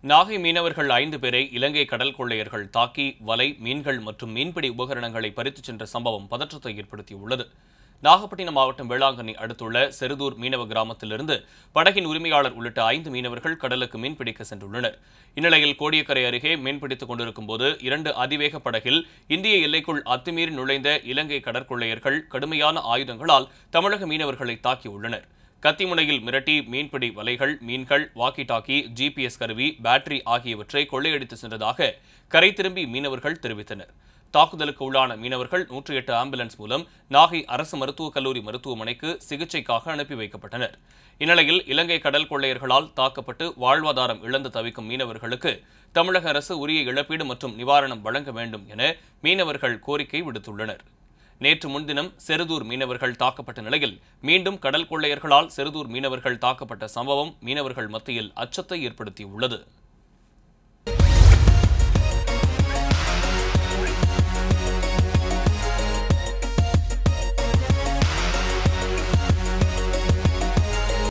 நாகை மீனவர்கள் ஐந்து பேரை இலங்கை கடல் கொள்ளையர்கள் தாக்கி வலை மீன்கள் மற்றும் மீன்பிடி உபகரணங்களை பறித்துச் சென்ற சம்பவம் பதற்றத்தை ஏற்படுத்தியுள்ளது நாகப்பட்டினம் மாவட்டம் வேளாங்கண்ணி அடுத்துள்ள செருதூர் மீனவ கிராமத்திலிருந்து படகின் உரிமையாளர் உள்ளிட்ட ஐந்து மீனவர்கள் கடலுக்கு மீன்பிடிக்க சென்றுள்ளனர் இந்நிலையில் கோடியக்கரை அருகே மீன்பிடித்துக் கொண்டிருக்கும் போது இரண்டு அதிவேக படகில் இந்திய எல்லைக்குள் அத்துமீறி நுழைந்த இலங்கை கடற்கொள்ளையர்கள் கடுமையான ஆயுதங்களால் தமிழக மீனவர்களை தாக்கியுள்ளனர் கத்திமுனையில் மிரட்டி மீன்பிடி வலைகள் மீன்கள் வாக்கி டாக்கி ஜிபிஎஸ் கருவி பேட்டரி ஆகியவற்றை கொள்ளையடித்து சென்றதாக கரை திரும்பி மீனவர்கள் தெரிவித்தனர் தாக்குதலுக்கு உள்ளான மீனவர்கள் நூற்றி எட்டு ஆம்புலன்ஸ் மூலம் நாகை அரசு மருத்துவக் கல்லூரி மருத்துவமனைக்கு சிகிச்சைக்காக அனுப்பி வைக்கப்பட்டனர் இந்நிலையில் இலங்கை கடல் கொள்ளையர்களால் தாக்கப்பட்டு வாழ்வாதாரம் இழந்து தவிக்கும் மீனவர்களுக்கு தமிழக அரசு உரிய இழப்பீடு மற்றும் நிவாரணம் வழங்க வேண்டும் என மீனவர்கள் கோரிக்கை விடுத்துள்ளனர் நேற்று முன்தினம் செருதூர் மீனவர்கள் தாக்கப்பட்ட நிலையில் மீண்டும் கடல் கொள்ளையர்களால் செருதூர் மீனவர்கள் தாக்கப்பட்ட சம்பவம் மீனவர்கள் மத்தியில் அச்சத்தை ஏற்படுத்தியுள்ளது